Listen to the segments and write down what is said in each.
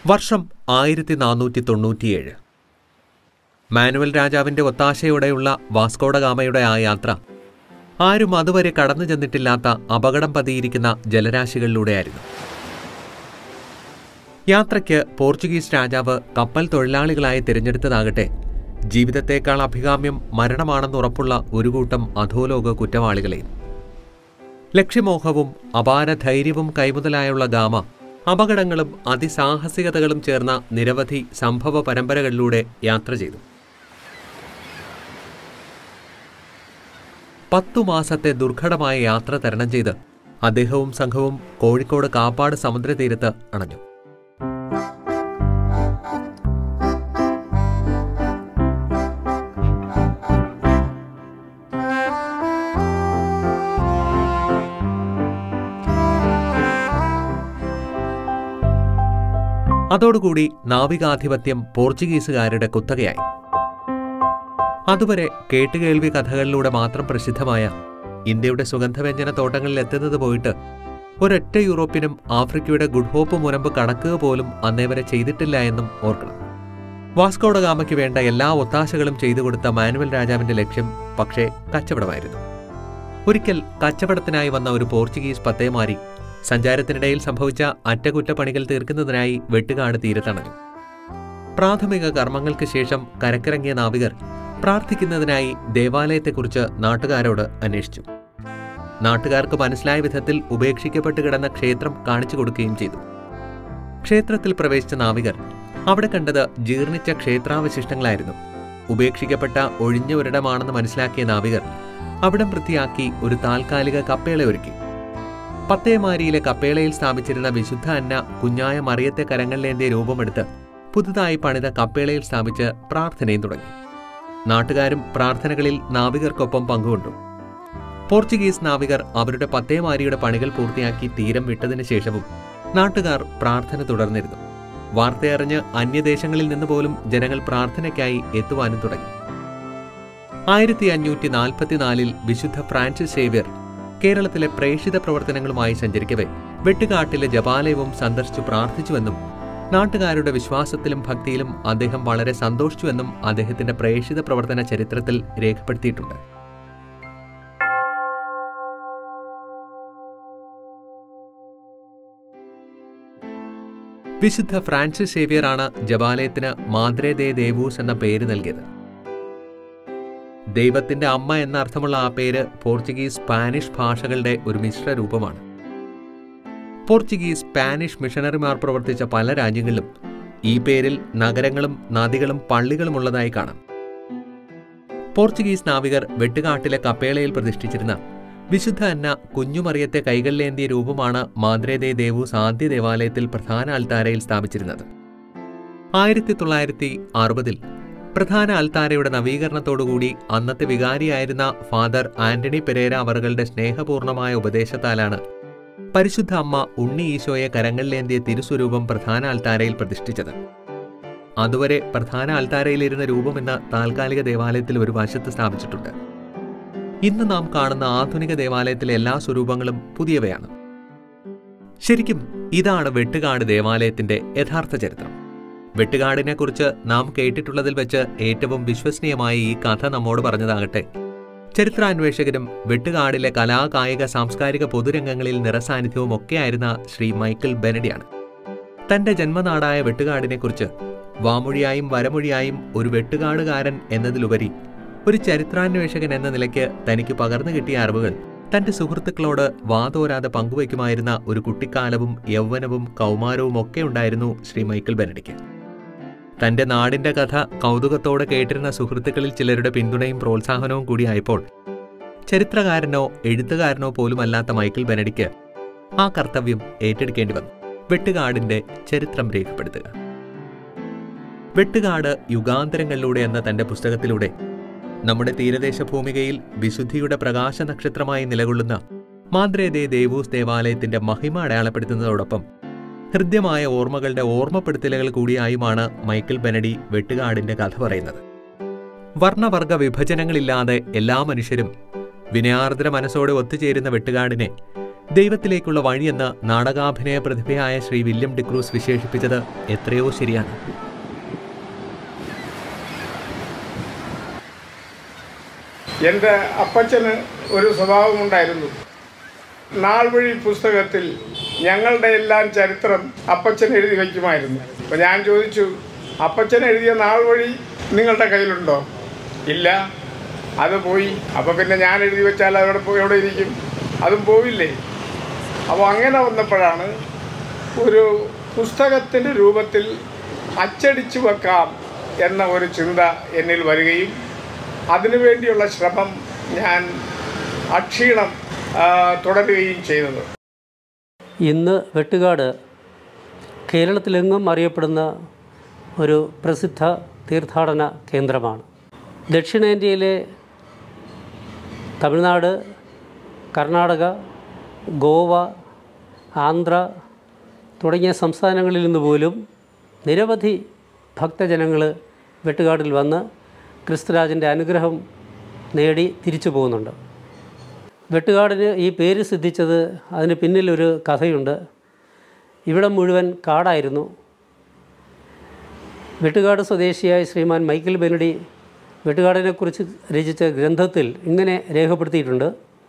വർഷം ആയിരത്തി നാനൂറ്റി തൊണ്ണൂറ്റിയേഴ് മാനുവൽ രാജാവിന്റെ ഒത്താശയോടെയുള്ള വാസ്കോഡഗാമയുടെ ആ യാത്ര ആരും അതുവരെ കടന്നു ചെന്നിട്ടില്ലാത്ത അപകടം പതിയിരിക്കുന്ന ജലരാശികളിലൂടെയായിരുന്നു യാത്രയ്ക്ക് പോർച്ചുഗീസ് രാജാവ് കപ്പൽ തൊഴിലാളികളായി തിരഞ്ഞെടുത്തതാകട്ടെ ജീവിതത്തേക്കാൾ അഭികാമ്യം മരണമാണെന്നുറപ്പുള്ള ഒരു കൂട്ടം അധോലോക കുറ്റവാളികളെയും ലക്ഷ്യമോഹവും അപാര ധൈര്യവും കൈമുതലായുള്ള ഗാമ അപകടങ്ങളും അതിസാഹസികതകളും ചേർന്ന നിരവധി സംഭവ പരമ്പരകളിലൂടെ യാത്ര ചെയ്തു പത്തു മാസത്തെ ദുർഘടമായ യാത്ര തരണം ചെയ്ത് അദ്ദേഹവും സംഘവും കോഴിക്കോട് കാപ്പാട് സമുദ്രതീരത്ത് അണഞ്ഞു അതോടുകൂടി നാവികാധിപത്യം പോർച്ചുഗീസുകാരുടെ കുത്തകയായി അതുവരെ കേട്ടുകേൾവി കഥകളിലൂടെ മാത്രം പ്രസിദ്ധമായ ഇന്ത്യയുടെ സുഗന്ധവ്യഞ്ജന തോട്ടങ്ങളിൽ എത്തുന്നത് പോയിട്ട് ഒരൊറ്റ യൂറോപ്യനും ആഫ്രിക്കയുടെ ഗുഡ് ഹോപ്പ് മുനമ്പ് കടക്കുക പോലും അന്നേവരെ ചെയ്തിട്ടില്ല എന്നും ഓർക്കണം വാസ്കോഡഗാമയ്ക്ക് വേണ്ട എല്ലാ ഒത്താശകളും ചെയ്തു കൊടുത്ത മാനുവൽ രാജാവിന്റെ ലക്ഷ്യം പക്ഷേ കച്ചവടമായിരുന്നു ഒരിക്കൽ കച്ചവടത്തിനായി വന്ന ഒരു പോർച്ചുഗീസ് പത്തേമാരി സഞ്ചാരത്തിനിടയിൽ സംഭവിച്ച അറ്റകുറ്റപ്പണികൾ തീർക്കുന്നതിനായി വെട്ടുകാട് തീരത്തണഞ്ഞു പ്രാഥമിക കർമ്മങ്ങൾക്ക് ശേഷം കരക്കിറങ്ങിയ നാവികർ പ്രാർത്ഥിക്കുന്നതിനായി ദേവാലയത്തെക്കുറിച്ച് നാട്ടുകാരോട് അന്വേഷിച്ചു നാട്ടുകാർക്ക് മനസ്സിലായ വിധത്തിൽ ഉപേക്ഷിക്കപ്പെട്ട് കിടന്ന ക്ഷേത്രം കാണിച്ചു കൊടുക്കുകയും ചെയ്തു ക്ഷേത്രത്തിൽ പ്രവേശിച്ച നാവികർ അവിടെ കണ്ടത് ജീർണിച്ച ക്ഷേത്രാവശിഷ്ടങ്ങളായിരുന്നു ഉപേക്ഷിക്കപ്പെട്ട ഒഴിഞ്ഞ ഒരിടമാണെന്ന് മനസ്സിലാക്കിയ നാവികർ അവിടം വൃത്തിയാക്കി ഒരു താൽക്കാലിക കപ്പേള ഒരുക്കി പത്തേമാരിയിലെ കപ്പേളയിൽ സ്ഥാപിച്ചിരുന്ന വിശുദ്ധ അന്ന കുഞ്ഞായ മറിയത്തെ കരങ്ങളിലേന്തിയ രൂപമെടുത്ത് പുതുതായി പണിത കപ്പേളയിൽ സ്ഥാപിച്ച് പ്രാർത്ഥനയും തുടങ്ങി നാട്ടുകാരും പ്രാർത്ഥനകളിൽ നാവികർക്കൊപ്പം പങ്കുകൊണ്ടു പോർച്ചുഗീസ് നാവികർ അവരുടെ പത്തേമാരിയുടെ പണികൾ പൂർത്തിയാക്കി തീരം വിട്ടതിനു ശേഷവും നാട്ടുകാർ പ്രാർത്ഥന തുടർന്നിരുന്നു വാർത്തയറിഞ്ഞ് അന്യദേശങ്ങളിൽ നിന്ന് പോലും ജനങ്ങൾ പ്രാർത്ഥനയ്ക്കായി എത്തുവാനും തുടങ്ങി ആയിരത്തി അഞ്ഞൂറ്റി നാൽപ്പത്തിനാലിൽ വിശുദ്ധ ഫ്രാൻസിസ് സേവ്യർ കേരളത്തിലെ പ്രേക്ഷിത പ്രവർത്തനങ്ങളുമായി സഞ്ചരിക്കവേ വെട്ടുകാട്ടിലെ ജപാലയവും സന്ദർശിച്ചു പ്രാർത്ഥിച്ചുവെന്നും നാട്ടുകാരുടെ വിശ്വാസത്തിലും ഭക്തിയിലും അദ്ദേഹം വളരെ സന്തോഷിച്ചുവെന്നും അദ്ദേഹത്തിന്റെ പ്രേക്ഷിത പ്രവർത്തന ചരിത്രത്തിൽ രേഖപ്പെടുത്തിയിട്ടുണ്ട് വിശുദ്ധ ഫ്രാൻസിസ് സേവിയറാണ് ജപാലയത്തിന് മാദ്രേ ദേ ദേവൂസ് എന്ന പേര് നൽകിയത് ദൈവത്തിന്റെ അമ്മ എന്ന അർത്ഥമുള്ള ആ പേര് പോർച്ചുഗീസ് സ്പാനിഷ് ഭാഷകളുടെ ഒരു മിശ്ര രൂപമാണ് പോർച്ചുഗീസ് സ്പാനിഷ് മിഷണറിമാർ പ്രവർത്തിച്ച പല രാജ്യങ്ങളിലും ഈ പേരിൽ നഗരങ്ങളും നദികളും പള്ളികളും ഉള്ളതായി കാണാം പോർച്ചുഗീസ് നാവികർ വെട്ടുകാട്ടിലെ കപ്പേളയിൽ പ്രതിഷ്ഠിച്ചിരുന്ന വിശുദ്ധ അന്ന കുഞ്ഞുമറിയത്തെ കൈകളിലേന്തിയ രൂപമാണ് മാദ്രേദേ ദേവൂസ് ആദ്യ ദേവാലയത്തിൽ പ്രധാന അൽത്താരയിൽ സ്ഥാപിച്ചിരുന്നത് ആയിരത്തി തൊള്ളായിരത്തി അറുപതിൽ പ്രധാന അൽത്താരയുടെ നവീകരണത്തോടുകൂടി അന്നത്തെ വികാരിയായിരുന്ന ഫാദർ ആന്റണി പെരേര അവറുകളുടെ സ്നേഹപൂർണമായ ഉപദേശത്താലാണ് പരിശുദ്ധ അമ്മ ഉണ്ണി ഈശോയെ കരങ്ങളിലേന്തിയ തിരുസ്വരൂപം പ്രധാന അൽത്താരയിൽ പ്രതിഷ്ഠിച്ചത് അതുവരെ പ്രധാന അൽത്താരയിലിരുന്ന രൂപം എന്ന താൽക്കാലിക ദേവാലയത്തിൽ ഒരു വശത്ത് സ്ഥാപിച്ചിട്ടുണ്ട് ഇന്ന് നാം കാണുന്ന ആധുനിക ദേവാലയത്തിലെ എല്ലാ സ്വരൂപങ്ങളും പുതിയവയാണ് ശരിക്കും ഇതാണ് വെട്ടുകാട് ദേവാലയത്തിന്റെ യഥാർത്ഥ ചരിത്രം വെട്ടുകാടിനെ കുറിച്ച് നാം കേട്ടിട്ടുള്ളതിൽ വെച്ച് ഏറ്റവും വിശ്വസനീയമായ ഈ കഥ നമ്മോട് പറഞ്ഞതാകട്ടെ ചരിത്രാന്വേഷകരും വെട്ടുകാടിലെ കലാ കായിക സാംസ്കാരിക പൊതുരംഗങ്ങളിൽ നിറസാന്നിധ്യവും ഒക്കെയായിരുന്ന ശ്രീ മൈക്കിൾ ബെനഡിയാണ് തന്റെ ജന്മനാടായ വെട്ടുകാടിനെക്കുറിച്ച് വാമൊഴിയായും വരമൊഴിയായും ഒരു വെട്ടുകാടുകാരൻ എന്നതിലുപരി ഒരു ചരിത്രാന്വേഷകൻ എന്ന നിലയ്ക്ക് തനിക്ക് പകർന്നു കിട്ടിയ അറിവുകൾ തന്റെ സുഹൃത്തുക്കളോട് വാതോരാതെ പങ്കുവയ്ക്കുമായിരുന്ന ഒരു കുട്ടിക്കാലവും യൗവനവും കൗമാരവും ഒക്കെ ഉണ്ടായിരുന്നു ശ്രീ മൈക്കിൾ ബെനഡിക്ക് തന്റെ നാടിന്റെ കഥ കൗതുകത്തോടെ കേട്ടിരുന്ന സുഹൃത്തുക്കളിൽ ചിലരുടെ പിന്തുണയും പ്രോത്സാഹനവും കൂടിയായപ്പോൾ ചരിത്രകാരനോ എഴുത്തുകാരനോ പോലുമല്ലാത്ത മൈക്കിൾ ബെനഡിക്ക് ആ കർത്തവ്യം ഏറ്റെടുക്കേണ്ടി വന്നു വെട്ടുകാടിന്റെ ചരിത്രം രേഖപ്പെടുത്തുക വെട്ടുകാട് യുഗാന്തരങ്ങളിലൂടെ എന്ന തന്റെ പുസ്തകത്തിലൂടെ നമ്മുടെ തീരദേശ ഭൂമികയിൽ വിശുദ്ധിയുടെ പ്രകാശ നക്ഷത്രമായി നിലകൊള്ളുന്ന മാന്ത്രേദേ ദേവൂസ് ദേവാലയത്തിന്റെ മഹിമ അടയാളപ്പെടുത്തുന്നതോടൊപ്പം ഹൃദ്യമായ ഓർമ്മകളുടെ ഓർമ്മപ്പെടുത്തലുകൾ കൂടിയായുമാണ് മൈക്കിൾ ബെനഡി വെട്ടുകാടിന്റെ കഥ പറയുന്നത് വർണ്ണവർഗ വിഭജനങ്ങളില്ലാതെ എല്ലാ മനുഷ്യരും വിനയാർദ്ര മനസ്സോടെ ഒത്തുചേരുന്ന വെട്ടുകാടിനെ ദൈവത്തിലേക്കുള്ള വഴിയെന്ന് നാടകാഭിനയ പ്രതിഭയായ ശ്രീ വില്യം ഡിക്രൂസ് വിശേഷിപ്പിച്ചത് എത്രയോ ശരിയാണ് എൻ്റെ അപ്പച്ചന് ഒരു സ്വഭാവമുണ്ടായിരുന്നു നാൾ വഴി പുസ്തകത്തിൽ ഞങ്ങളുടെ എല്ലാം ചരിത്രം അപ്പച്ചൻ എഴുതി വയ്ക്കുമായിരുന്നു അപ്പോൾ ഞാൻ ചോദിച്ചു അപ്പച്ചൻ എഴുതിയ നാൾ വഴി നിങ്ങളുടെ കയ്യിലുണ്ടോ ഇല്ല അത് പോയി അപ്പോൾ പിന്നെ ഞാൻ എഴുതി വെച്ചാൽ അവിടെ പോയി എവിടെ ഇരിക്കും അതും പോയില്ലേ അപ്പോൾ അങ്ങനെ വന്നപ്പോഴാണ് ഒരു പുസ്തകത്തിൻ്റെ രൂപത്തിൽ അച്ചടിച്ചു വെക്കാം എന്ന ഒരു ചിന്ത എന്നിൽ വരികയും അതിനുവേണ്ടിയുള്ള ശ്രമം ഞാൻ അക്ഷീണം ആ, തുടരുകയും ചെയ്തത് ഇന്ന് വെട്ടുകാട് കേരളത്തിലെങ്ങും അറിയപ്പെടുന്ന ഒരു പ്രസിദ്ധ തീർത്ഥാടന കേന്ദ്രമാണ് ദക്ഷിണേന്ത്യയിലെ തമിഴ്നാട് കർണാടക ഗോവ ആന്ധ്ര തുടങ്ങിയ സംസ്ഥാനങ്ങളിൽ നിന്ന് പോലും നിരവധി ഭക്തജനങ്ങൾ വെട്ടുകാടിൽ വന്ന് ക്രിസ്തുരാജൻ്റെ അനുഗ്രഹം നേടി തിരിച്ചു പോകുന്നുണ്ട് വെട്ടുകാടിന് ഈ പേര് സിദ്ധിച്ചത് അതിന് പിന്നിലൊരു കഥയുണ്ട് ഇവിടം മുഴുവൻ കാടായിരുന്നു വെട്ടുകാട് സ്വദേശിയായ ശ്രീമാൻ മൈക്കിൾ ബെനഡി വെട്ടുകാടിനെക്കുറിച്ച് രചിച്ച ഗ്രന്ഥത്തിൽ ഇങ്ങനെ രേഖപ്പെടുത്തിയിട്ടുണ്ട്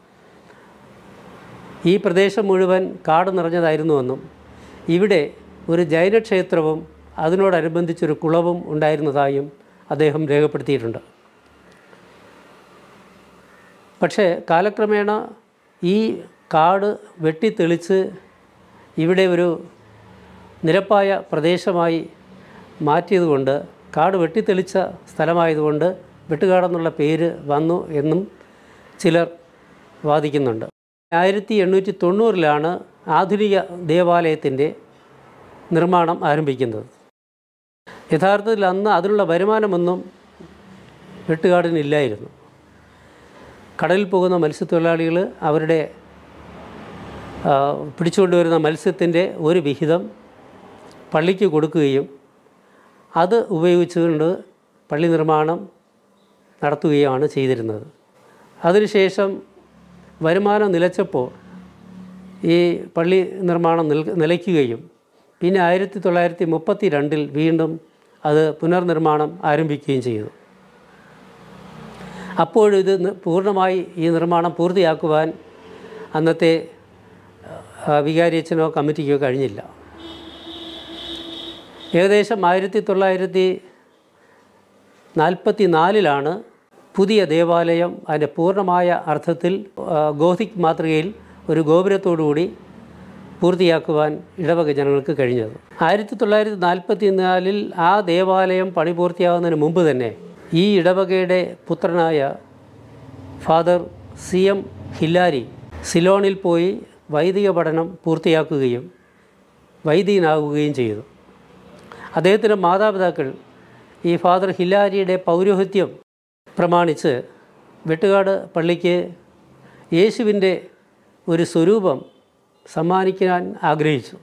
ഈ പ്രദേശം മുഴുവൻ കാട് നിറഞ്ഞതായിരുന്നുവെന്നും ഇവിടെ ഒരു ജൈനക്ഷേത്രവും അതിനോടനുബന്ധിച്ചൊരു കുളവും ഉണ്ടായിരുന്നതായും അദ്ദേഹം രേഖപ്പെടുത്തിയിട്ടുണ്ട് പക്ഷേ കാലക്രമേണ ഈ കാട് വെട്ടിത്തെളിച്ച് ഇവിടെ ഒരു നിരപ്പായ പ്രദേശമായി മാറ്റിയതുകൊണ്ട് കാട് വെട്ടിത്തെളിച്ച സ്ഥലമായതുകൊണ്ട് വെട്ടുകാടെന്നുള്ള പേര് വന്നു എന്നും ചിലർ വാദിക്കുന്നുണ്ട് ആയിരത്തി എണ്ണൂറ്റി തൊണ്ണൂറിലാണ് ആധുനിക ദേവാലയത്തിൻ്റെ നിർമ്മാണം ആരംഭിക്കുന്നത് യഥാർത്ഥത്തിൽ അന്ന് അതിനുള്ള വരുമാനമൊന്നും വെട്ടുകാടിനില്ലായിരുന്നു കടലിൽ പോകുന്ന മത്സ്യത്തൊഴിലാളികൾ അവരുടെ ആ, പിടിച്ചുകൊണ്ടുവരുന്ന മത്സ്യത്തിൻ്റെ ഒരു വിഹിതം പള്ളിക്ക് കൊടുക്കുകയും അത് ഉപയോഗിച്ചുകൊണ്ട് പള്ളി നിർമ്മാണം നടത്തുകയാണ് ചെയ്തിരുന്നത് അതിനുശേഷം വരുമാനം നിലച്ചപ്പോൾ ഈ പള്ളി നിർമ്മാണം നിൽ നിലയ്ക്കുകയും പിന്നെ ആയിരത്തി തൊള്ളായിരത്തി മുപ്പത്തി രണ്ടിൽ വീണ്ടും അത് പുനർനിർമ്മാണം ആരംഭിക്കുകയും ചെയ്തു അപ്പോഴും ഇത് നി- പൂർണ്ണമായി ഈ നിർമ്മാണം പൂർത്തിയാക്കുവാൻ അന്നത്തെ ആ, വികാരിയച്ഛനോ കമ്മിറ്റിക്കോ കഴിഞ്ഞില്ല ഏകദേശം ആയിരത്തി തൊള്ളായിരത്തി നാൽപ്പത്തി നാലിലാണ് പുതിയ ദേവാലയം അതിൻ്റെ പൂർണ്ണമായ അർത്ഥത്തിൽ ആ, ഗോഥിക് മാതൃകയിൽ ഒരു ഗോപുരത്തോടുകൂടി പൂർത്തിയാക്കുവാൻ ഇടവക ജനങ്ങൾക്ക് കഴിഞ്ഞത് ആയിരത്തി തൊള്ളായിരത്തി നാൽപ്പത്തി നാലിൽ ആ ദേവാലയം പണി പൂർത്തിയാകുന്നതിന് മുമ്പ് തന്നെ ഈ ഇടവകയുടെ പുത്രനായ ഫാദർ സി എം ഹില്ലാരി സിലോണിൽ പോയി വൈദിക പഠനം പൂർത്തിയാക്കുകയും വൈദികനാകുകയും ചെയ്തു അദ്ദേഹത്തിൻ്റെ മാതാപിതാക്കൾ ഈ ഫാദർ ഹില്ലാരിയുടെ പൗരോഹിത്യം പ്രമാണിച്ച് വെട്ടുകാട് പള്ളിക്ക് യേശുവിൻ്റെ ഒരു സ്വരൂപം സമ്മാനിക്കാൻ ആഗ്രഹിച്ചു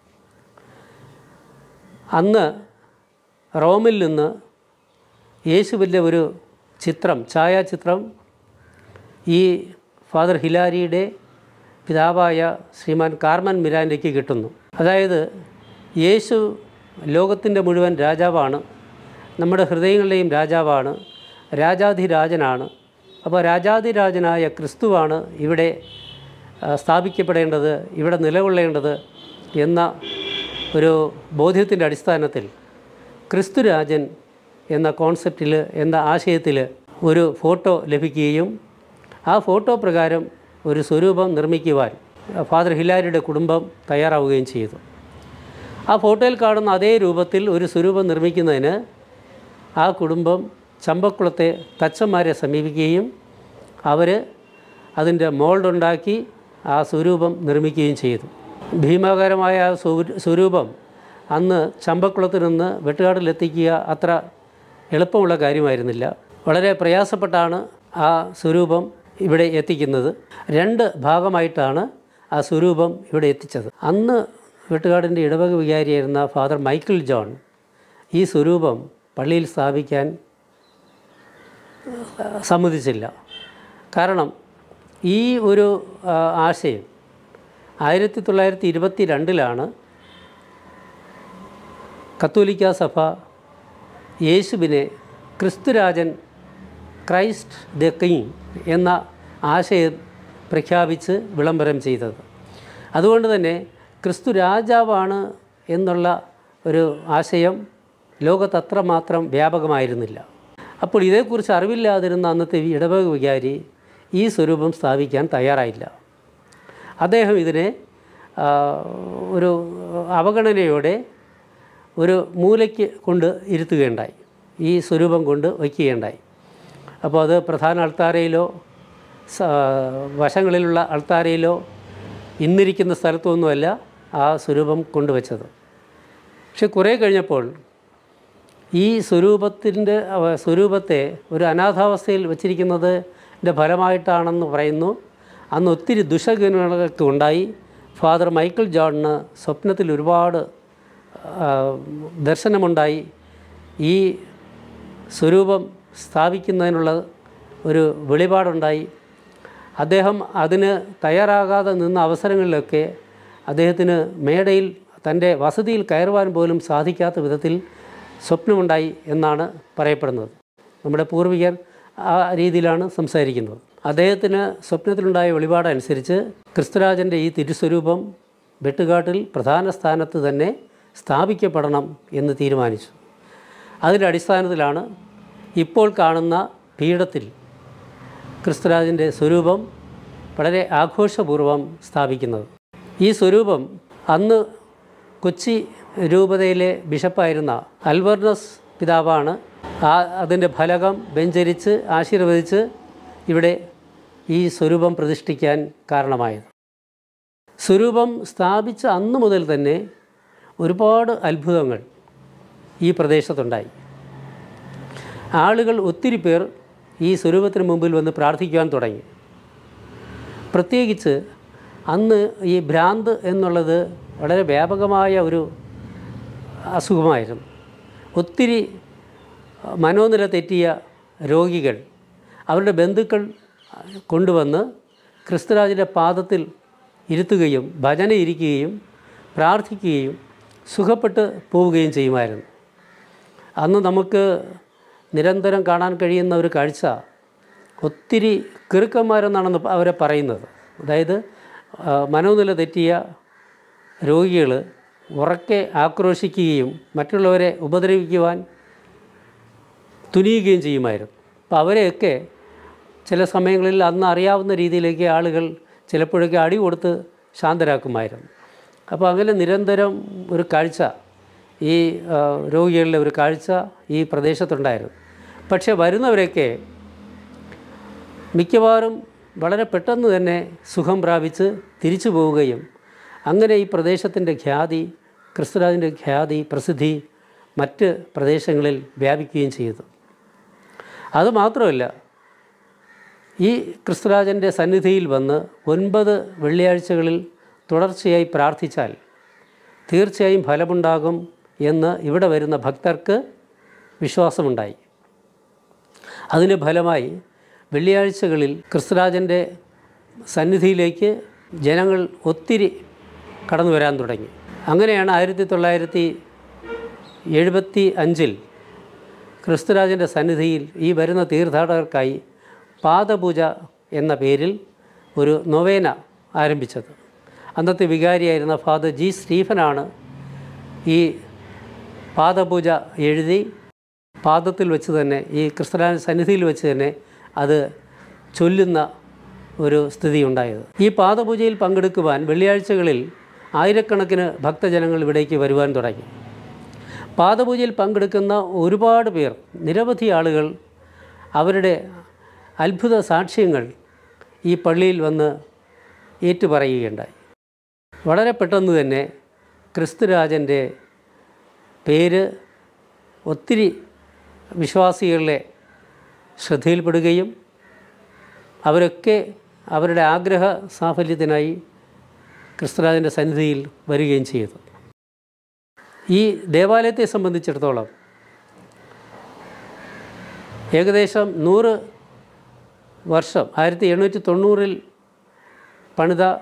അന്ന് റോമിൽ നിന്ന് യേശുവിൻ്റെ ഒരു ചിത്രം ഛായാചിത്രം ഈ ഫാദർ ഹിലാരിയുടെ പിതാവായ ശ്രീമാൻ കാർമൻ മിരാൻഡയ്ക്ക് കിട്ടുന്നു അതായത് യേശു ലോകത്തിൻ്റെ മുഴുവൻ രാജാവാണ് നമ്മുടെ ഹൃദയങ്ങളുടെയും രാജാവാണ് രാജാധിരാജനാണ് അപ്പോൾ രാജാധിരാജനായ ക്രിസ്തുവാണ് ഇവിടെ ആ, സ്ഥാപിക്കപ്പെടേണ്ടത് ഇവിടെ നിലകൊള്ളേണ്ടത് എന്ന ഒരു ബോധ്യത്തിൻ്റെ അടിസ്ഥാനത്തിൽ ക്രിസ്തുരാജൻ എന്ന കോൺസെപ്റ്റിൽ എന്ന ആശയത്തിൽ ഒരു ഫോട്ടോ ലഭിക്കുകയും ആ ഫോട്ടോ പ്രകാരം ഒരു സ്വരൂപം നിർമ്മിക്കുവാൻ ഫാദർ ഹിലാരിയുടെ കുടുംബം തയ്യാറാവുകയും ചെയ്തു ആ ഫോട്ടോയിൽ കാണുന്ന അതേ രൂപത്തിൽ ഒരു സ്വരൂപം നിർമ്മിക്കുന്നതിന് ആ കുടുംബം ചമ്പക്കുളത്തെ തച്ചന്മാരെ സമീപിക്കുകയും അവർ അതിൻ്റെ മോൾഡ് ഉണ്ടാക്കി ആ സ്വരൂപം നിർമ്മിക്കുകയും ചെയ്തു ഭീമാകരമായ ആ സ്വരു- സ്വരൂപം അന്ന് ചമ്പക്കുളത്ത് നിന്ന് വെട്ടുകാടിലെത്തിക്കുക അത്ര എളുപ്പമുള്ള കാര്യമായിരുന്നില്ല വളരെ പ്രയാസപ്പെട്ടാണ് ആ സ്വരൂപം ഇവിടെ എത്തിക്കുന്നത് രണ്ട് ഭാഗമായിട്ടാണ് ആ സ്വരൂപം ഇവിടെ എത്തിച്ചത് അന്ന് വെട്ടുകാടിൻ്റെ ഇടവക വികാരിയായിരുന്ന ഫാദർ മൈക്കിൾ ജോൺ ഈ സ്വരൂപം പള്ളിയിൽ സ്ഥാപിക്കാൻ സമ്മതിച്ചില്ല കാരണം ഈ ഒരു ആ, ആശയം ആയിരത്തി തൊള്ളായിരത്തി ഇരുപത്തി രണ്ടിലാണ് കത്തോലിക്ക സഭ യേശുവിനെ ക്രിസ്തുരാജൻ ക്രൈസ്റ്റ് ദ കിങ് എന്ന ആശയം പ്രഖ്യാപിച്ച് വിളംബരം ചെയ്തത് അതുകൊണ്ട് തന്നെ ക്രിസ്തു രാജാവാണ് എന്നുള്ള ഒരു ആശയം ലോകത്ത് അത്രമാത്രം വ്യാപകമായിരുന്നില്ല അപ്പോൾ ഇതേക്കുറിച്ച് അറിവില്ലാതിരുന്ന അന്നത്തെ ഈ ഇടവക വികാരി ഈ സ്വരൂപം സ്ഥാപിക്കാൻ തയ്യാറായില്ല അദ്ദേഹം ഇതിനെ ആ, ഒരു അവഗണനയോടെ ഒരു മൂലയ്ക്ക് കൊണ്ട് ഇരുത്തുകയുണ്ടായി ഈ സ്വരൂപം കൊണ്ട് വയ്ക്കുകയുണ്ടായി അപ്പോൾ അത് പ്രധാന അൾത്താരയിലോ സ- വശങ്ങളിലുള്ള അൾത്താരയിലോ ഇന്നിരിക്കുന്ന സ്ഥലത്തൊന്നുമല്ല ആ സ്വരൂപം കൊണ്ടുവച്ചത് പക്ഷെ കുറേ കഴിഞ്ഞപ്പോൾ ഈ സ്വരൂപത്തിൻ്റെ അവ- സ്വരൂപത്തെ ഒരു അനാഥാവസ്ഥയിൽ വച്ചിരിക്കുന്നതിൻ്റെ ഫലമായിട്ടാണെന്ന് പറയുന്നു അന്ന് ഒത്തിരി ദുഷഗുണങ്ങളൊക്കെ ഉണ്ടായി ഫാദർ മൈക്കിൾ ജോണിന് സ്വപ്നത്തിൽ ഒരുപാട് ആ, ദർശനമുണ്ടായി ഈ സ്വരൂപം സ്ഥാപിക്കുന്നതിനുള്ള ഒരു വെളിപാടുണ്ടായി അദ്ദേഹം അതിന് തയ്യാറാകാതെ നിന്ന അവസരങ്ങളിലൊക്കെ അദ്ദേഹത്തിന് മേടയിൽ തൻ്റെ വസതിയിൽ കയറുവാൻ പോലും സാധിക്കാത്ത വിധത്തിൽ സ്വപ്നമുണ്ടായി എന്നാണ് പറയപ്പെടുന്നത് നമ്മുടെ പൂർവികർ ആ രീതിയിലാണ് സംസാരിക്കുന്നത് അദ്ദേഹത്തിന് സ്വപ്നത്തിലുണ്ടായ വെളിപാടനുസരിച്ച് ക്രിസ്തുരാജൻ്റെ ഈ തിരുസ്വരൂപം വെട്ടുകാട്ടിൽ പ്രധാന സ്ഥാനത്ത് തന്നെ സ്ഥാപിക്കപ്പെടണം എന്ന് തീരുമാനിച്ചു അതിൻ്റെ അടിസ്ഥാനത്തിലാണ് ഇപ്പോൾ കാണുന്ന പീഠത്തിൽ ക്രിസ്തുരാജൻ്റെ സ്വരൂപം വളരെ ആഘോഷപൂർവ്വം സ്ഥാപിക്കുന്നത് ഈ സ്വരൂപം അന്ന് കൊച്ചി രൂപതയിലെ ബിഷപ്പായിരുന്ന അൽവർണസ് പിതാവാണ് ആ അതിൻ്റെ ഫലകം വെഞ്ചരിച്ച് ആശീർവദിച്ച് ഇവിടെ ഈ സ്വരൂപം പ്രതിഷ്ഠിക്കാൻ കാരണമായത് സ്വരൂപം സ്ഥാപിച്ച അന്ന് മുതൽ തന്നെ ഒരുപാട് അത്ഭുതങ്ങൾ ഈ പ്രദേശത്തുണ്ടായി ആളുകൾ ഒത്തിരി പേർ ഈ സ്വരൂപത്തിന് മുമ്പിൽ വന്ന് പ്രാർത്ഥിക്കുവാൻ തുടങ്ങി പ്രത്യേകിച്ച് അന്ന് ഈ ഭ്രാന്ത് എന്നുള്ളത് വളരെ വ്യാപകമായ ഒരു അസുഖമായിരുന്നു ഒത്തിരി മനോനില തെറ്റിയ രോഗികൾ അവരുടെ ബന്ധുക്കൾ കൊണ്ടുവന്ന് ക്രിസ്തുരാജിൻ്റെ പാദത്തിൽ ഇരുത്തുകയും ഭജന ഇരിക്കുകയും പ്രാർത്ഥിക്കുകയും സുഖപ്പെട്ട് പോവുകയും ചെയ്യുമായിരുന്നു അന്ന് നമുക്ക് നിരന്തരം കാണാൻ കഴിയുന്ന ഒരു കാഴ്ച ഒത്തിരി കിറുക്കന്മാരെന്നാണ് അവരെ പറയുന്നത് അതായത് ആ, മനോനില തെറ്റിയ രോഗികൾ ഉറക്കെ ആക്രോശിക്കുകയും മറ്റുള്ളവരെ ഉപദ്രവിക്കുവാൻ തുനിയുകയും ചെയ്യുമായിരുന്നു അപ്പോൾ അവരെയൊക്കെ ചില സമയങ്ങളിൽ അന്ന് അറിയാവുന്ന രീതിയിലേക്ക് ആളുകൾ ചിലപ്പോഴൊക്കെ അടി കൊടുത്ത് ശാന്തരാക്കുമായിരുന്നു അപ്പോൾ അങ്ങനെ നിരന്തരം ഒരു കാഴ്ച ഈ ആ, രോഗികളുടെ ഒരു കാഴ്ച ഈ പ്രദേശത്തുണ്ടായിരുന്നു പക്ഷേ വരുന്നവരൊക്കെ മിക്കവാറും വളരെ പെട്ടെന്ന് തന്നെ സുഖം പ്രാപിച്ച് തിരിച്ചു പോവുകയും അങ്ങനെ ഈ പ്രദേശത്തിൻ്റെ ഖ്യാതി ക്രിസ്തുരാജിൻ്റെ ഖ്യാതി പ്രസിദ്ധി മറ്റ് പ്രദേശങ്ങളിൽ വ്യാപിക്കുകയും ചെയ്തു അതുമാത്രമല്ല ഈ ക്രിസ്തുരാജൻ്റെ സന്നിധിയിൽ വന്ന് ഒൻപത് വെള്ളിയാഴ്ചകളിൽ തുടർച്ചയായി പ്രാർത്ഥിച്ചാൽ തീർച്ചയായും ഫലമുണ്ടാകും എന്ന് ഇവിടെ വരുന്ന ഭക്തർക്ക് വിശ്വാസമുണ്ടായി അതിൻ്റെ ഫലമായി വെള്ളിയാഴ്ചകളിൽ ക്രിസ്തുരാജൻ്റെ സന്നിധിയിലേക്ക് ജനങ്ങൾ ഒത്തിരി കടന്നു വരാൻ തുടങ്ങി അങ്ങനെയാണ് ആയിരത്തി തൊള്ളായിരത്തി എഴുപത്തി അഞ്ചിൽ ക്രിസ്തുരാജൻ്റെ സന്നിധിയിൽ ഈ വരുന്ന തീർത്ഥാടകർക്കായി പാദപൂജ എന്ന പേരിൽ ഒരു നൊവേന ആരംഭിച്ചത് അന്നത്തെ വികാരിയായിരുന്ന ഫാദർ ജി സ്റ്റീഫനാണ് ഈ പാദപൂജ എഴുതി പാദത്തിൽ വെച്ച് തന്നെ ഈ ക്രിസ്തുരാജ സന്നിധിയിൽ വെച്ച് തന്നെ അത് ചൊല്ലുന്ന ഒരു സ്ഥിതി ഉണ്ടായത് ഈ പാദപൂജയിൽ പങ്കെടുക്കുവാൻ വെള്ളിയാഴ്ചകളിൽ ആയിരക്കണക്കിന് ഭക്തജനങ്ങൾ ഇവിടേക്ക് വരുവാൻ തുടങ്ങി പാദപൂജയിൽ പങ്കെടുക്കുന്ന ഒരുപാട് പേർ നിരവധി ആളുകൾ അവരുടെ അത്ഭുത സാക്ഷ്യങ്ങൾ ഈ പള്ളിയിൽ വന്ന് ഏറ്റുപറയുകയുണ്ടായി വളരെ പെട്ടെന്ന് തന്നെ ക്രിസ്തുരാജൻ്റെ പേര് ഒത്തിരി വിശ്വാസികളുടെ ശ്രദ്ധയിൽപ്പെടുകയും അവരൊക്കെ അവരുടെ ആഗ്രഹ സാഫല്യത്തിനായി ക്രിസ്തുരാജൻ്റെ സന്നിധിയിൽ വരികയും ചെയ്തു ഈ ദേവാലയത്തെ സംബന്ധിച്ചിടത്തോളം ഏകദേശം നൂറ് വർഷം ആയിരത്തി എണ്ണൂറ്റി തൊണ്ണൂറിൽ പണിത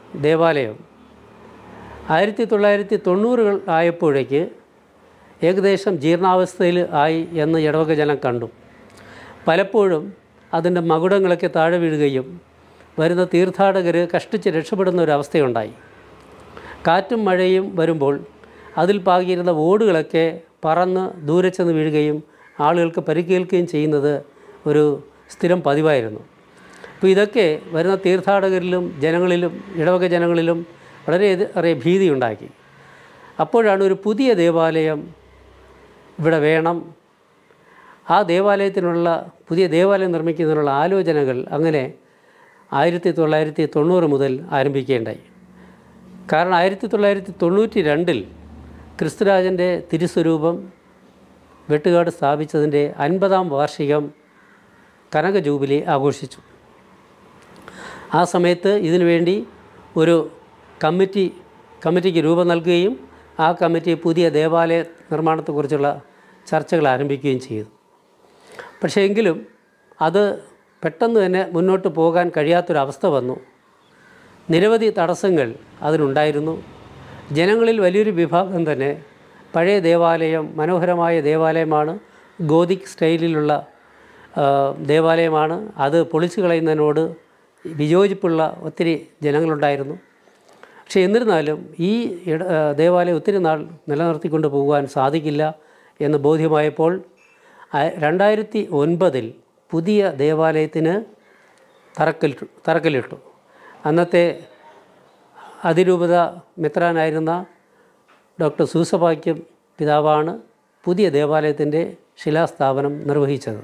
ദേവാലയം ആയിരത്തി തൊള്ളായിരത്തി തൊണ്ണൂറുകൾ ആയപ്പോഴേക്ക് ഏകദേശം ജീർണാവസ്ഥയിൽ ആയി എന്ന് ഇടവക ജനം കണ്ടു പലപ്പോഴും അതിൻ്റെ മകുടങ്ങളൊക്കെ താഴെ വീഴുകയും വരുന്ന തീർത്ഥാടകർ കഷ്ടിച്ച് രക്ഷപ്പെടുന്ന ഒരു അവസ്ഥയുണ്ടായി കാറ്റും മഴയും വരുമ്പോൾ അതിൽ പാകിയിരുന്ന ഓടുകളൊക്കെ പറന്ന് ദൂരെ ചെന്ന് വീഴുകയും ആളുകൾക്ക് പരിക്കേൽക്കുകയും ചെയ്യുന്നത് ഒരു സ്ഥിരം പതിവായിരുന്നു അപ്പോൾ ഇതൊക്കെ വരുന്ന തീർത്ഥാടകരിലും ജനങ്ങളിലും ഇടവക ജനങ്ങളിലും വളരെയേറെ ഭീതിയുണ്ടാക്കി അപ്പോഴാണ് ഒരു പുതിയ ദേവാലയം ഇവിടെ വേണം ആ ദേവാലയത്തിനുള്ള പുതിയ ദേവാലയം നിർമ്മിക്കുന്നതിനുള്ള ആലോചനകൾ അങ്ങനെ ആയിരത്തി തൊള്ളായിരത്തി തൊണ്ണൂറ് മുതൽ ആരംഭിക്കേണ്ടായി കാരണം ആയിരത്തി തൊള്ളായിരത്തി തൊണ്ണൂറ്റി രണ്ടിൽ ക്രിസ്തുരാജൻ്റെ തിരുസ്വരൂപം വെട്ടുകാട് സ്ഥാപിച്ചതിൻ്റെ അൻപതാം വാർഷികം കനക ജൂബിലി ആഘോഷിച്ചു ആ സമയത്ത് ഇതിനു വേണ്ടി ഒരു കമ്മിറ്റി കമ്മിറ്റിക്ക് രൂപം നൽകുകയും ആ കമ്മിറ്റി പുതിയ ദേവാലയ നിർമ്മാണത്തെക്കുറിച്ചുള്ള ചർച്ചകൾ ആരംഭിക്കുകയും ചെയ്തു പക്ഷേ എങ്കിലും അത് പെട്ടെന്ന് തന്നെ മുന്നോട്ട് പോകാൻ കഴിയാത്തൊരവസ്ഥ വന്നു നിരവധി തടസ്സങ്ങൾ അതിനുണ്ടായിരുന്നു ജനങ്ങളിൽ വലിയൊരു വിഭാഗം തന്നെ പഴയ ദേവാലയം മനോഹരമായ ദേവാലയമാണ് ഗോതിക് സ്റ്റൈലിലുള്ള ആ, ദേവാലയമാണ് അത് പൊളിച്ചു കളയുന്നതിനോട് വിയോജിപ്പുള്ള ഒത്തിരി ജനങ്ങളുണ്ടായിരുന്നു പക്ഷേ എന്നിരുന്നാലും ഈ ഇട ആ, ദേവാലയം ഒത്തിരി നാൾ നിലനിർത്തിക്കൊണ്ട് പോകുവാൻ സാധിക്കില്ല എന്ന് ബോധ്യമായപ്പോൾ ആ- രണ്ടായിരത്തി ഒൻപതിൽ പുതിയ ദേവാലയത്തിന് തറക്കലിട്ടു തറക്കല്ലിട്ടു അന്നത്തെ അതിരൂപത മെത്രാനായിരുന്ന ഡോക്ടർ സൂസഭാക്യം പിതാവാണ് പുതിയ ദേവാലയത്തിൻ്റെ ശിലാസ്ഥാപനം നിർവഹിച്ചത്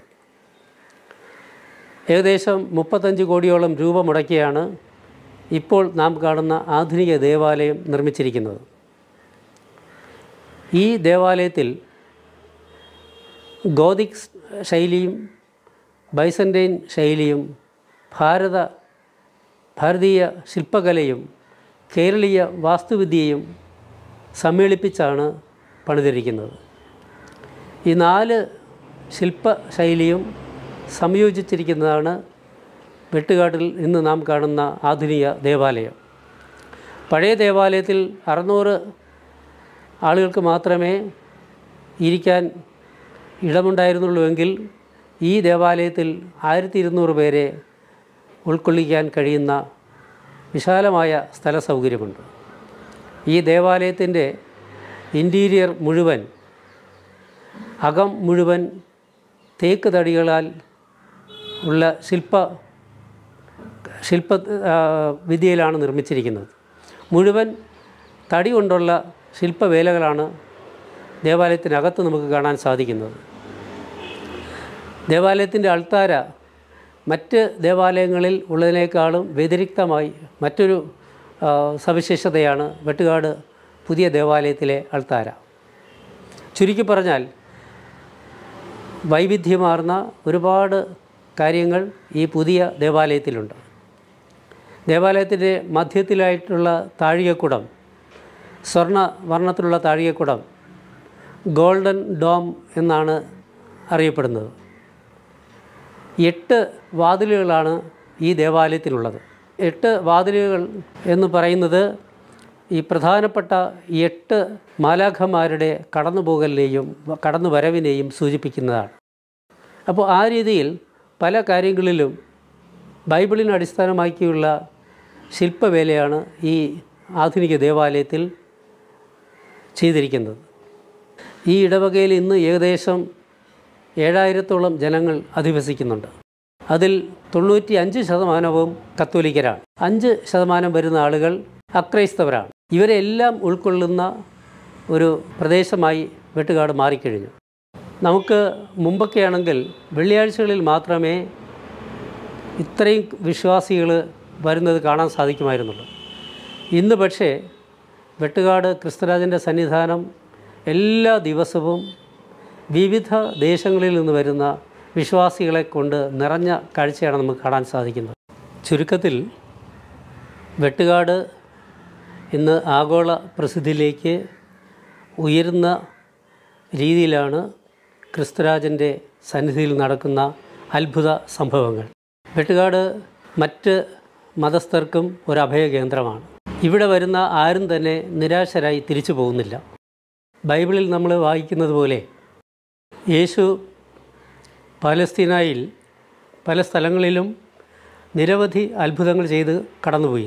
ഏകദേശം മുപ്പത്തഞ്ച് കോടിയോളം രൂപ മുടക്കിയാണ് ഇപ്പോൾ നാം കാണുന്ന ആധുനിക ദേവാലയം നിർമ്മിച്ചിരിക്കുന്നത് ഈ ദേവാലയത്തിൽ ഗോതിക് ശൈലിയും ബൈസൻറ്റൈൻ ശൈലിയും ഭാരത ഭാരതീയ ശില്പകലയും കേരളീയ വാസ്തുവിദ്യയും സമ്മേളിപ്പിച്ചാണ് പണിതിരിക്കുന്നത് ഈ നാല് ശില്പശൈലിയും സംയോജിച്ചിരിക്കുന്നതാണ് വെട്ടുകാട്ടിൽ ഇന്ന് നാം കാണുന്ന ആധുനിക ദേവാലയം പഴയ ദേവാലയത്തിൽ അറുന്നൂറ് ആളുകൾക്ക് മാത്രമേ ഇരിക്കാൻ ഇടമുണ്ടായിരുന്നുള്ളൂവെങ്കിൽ ഈ ദേവാലയത്തിൽ ആയിരത്തി ഇരുന്നൂറ് പേരെ ഉൾക്കൊള്ളിക്കാൻ കഴിയുന്ന വിശാലമായ സ്ഥല സൗകര്യമുണ്ട് ഈ ദേവാലയത്തിൻ്റെ ഇൻറ്റീരിയർ മുഴുവൻ അകം മുഴുവൻ തേക്ക് തടികളാൽ ഉള്ള ശില്പ ശില്പ ആ, വിദ്യയിലാണ് നിർമ്മിച്ചിരിക്കുന്നത് മുഴുവൻ തടി കൊണ്ടുള്ള ശില്പവേലകളാണ് ദേവാലയത്തിനകത്ത് നമുക്ക് കാണാൻ സാധിക്കുന്നത് ദേവാലയത്തിൻ്റെ അൾത്താര മറ്റ് ദേവാലയങ്ങളിൽ ഉള്ളതിനേക്കാളും വ്യതിരിക്തമായി മറ്റൊരു ആ, സവിശേഷതയാണ് വെട്ടുകാട് പുതിയ ദേവാലയത്തിലെ അൾത്താര ചുരുക്കി പറഞ്ഞാൽ വൈവിധ്യമാർന്ന ഒരുപാട് കാര്യങ്ങൾ ഈ പുതിയ ദേവാലയത്തിലുണ്ട് ദേവാലയത്തിൻ്റെ മധ്യത്തിലായിട്ടുള്ള താഴികക്കുടം സ്വർണ്ണ വർണ്ണത്തിലുള്ള താഴികക്കുടം ഗോൾഡൻ ഡോം എന്നാണ് അറിയപ്പെടുന്നത് എട്ട് വാതിലുകളാണ് ഈ ദേവാലയത്തിനുള്ളത് എട്ട് വാതിലുകൾ എന്ന് പറയുന്നത് ഈ പ്രധാനപ്പെട്ട എട്ട് മാലാഖമാരുടെ കടന്നുപോകലിനെയും കടന്നുവരവിനെയും സൂചിപ്പിക്കുന്നതാണ് അപ്പോൾ ആ രീതിയിൽ പല കാര്യങ്ങളിലും ബൈബിളിനെ അടിസ്ഥാനമാക്കിയുള്ള ശില്പവേലയാണ് ഈ ആധുനിക ദേവാലയത്തിൽ ചെയ്തിരിക്കുന്നത് ഈ ഇടവകയിൽ ഇന്ന് ഏകദേശം ഏഴായിരത്തോളം ജനങ്ങൾ അധിവസിക്കുന്നുണ്ട് അതിൽ തൊണ്ണൂറ്റി അഞ്ച് ശതമാനവും കത്തോലിക്കരാണ് അഞ്ച് ശതമാനം വരുന്ന ആളുകൾ അക്രൈസ്തവരാണ് ഇവരെല്ലാം ഉൾക്കൊള്ളുന്ന ഒരു പ്രദേശമായി വെട്ടുകാട് മാറിക്കഴിഞ്ഞു നമുക്ക് മുമ്പൊക്കെയാണെങ്കിൽ വെള്ളിയാഴ്ചകളിൽ മാത്രമേ ഇത്രയും വിശ്വാസികൾ വരുന്നത് കാണാൻ സാധിക്കുമായിരുന്നുള്ളൂ ഇന്ന് പക്ഷേ വെട്ടുകാട് ക്രിസ്തുരാജൻ്റെ സന്നിധാനം എല്ലാ ദിവസവും വിവിധ ദേശങ്ങളിൽ നിന്ന് വരുന്ന വിശ്വാസികളെ കൊണ്ട് നിറഞ്ഞ കാഴ്ചയാണ് നമുക്ക് കാണാൻ സാധിക്കുന്നത് ചുരുക്കത്തിൽ വെട്ടുകാട് ഇന്ന് ആഗോള പ്രസിദ്ധിയിലേക്ക് ഉയരുന്ന രീതിയിലാണ് ക്രിസ്തുരാജൻ്റെ സന്നിധിയിൽ നടക്കുന്ന അത്ഭുത സംഭവങ്ങൾ വെട്ടുകാട് മറ്റ് മതസ്ഥർക്കും ഒരു അഭയ കേന്ദ്രമാണ് ഇവിടെ വരുന്ന ആരും തന്നെ നിരാശരായി തിരിച്ചു പോകുന്നില്ല ബൈബിളിൽ നമ്മൾ വായിക്കുന്നത് പോലെ യേശു പാലസ്തീനായിൽ പല സ്ഥലങ്ങളിലും നിരവധി അത്ഭുതങ്ങൾ ചെയ്ത് കടന്നുപോയി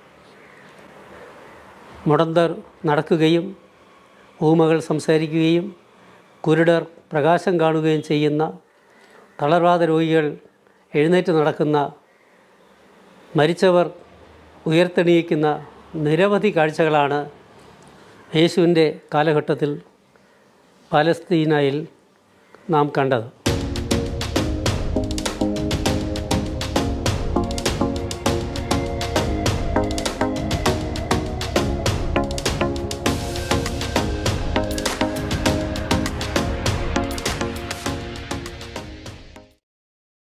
മുടന്തർ നടക്കുകയും ഊമകൾ സംസാരിക്കുകയും കുരുടർ പ്രകാശം കാണുകയും ചെയ്യുന്ന തളർവാദ രോഗികൾ എഴുന്നേറ്റ് നടക്കുന്ന മരിച്ചവർ ഉയർത്തെണീക്കുന്ന നിരവധി കാഴ്ചകളാണ് യേശുവിൻ്റെ കാലഘട്ടത്തിൽ പാലസ്തീനയിൽ നാം കണ്ടത്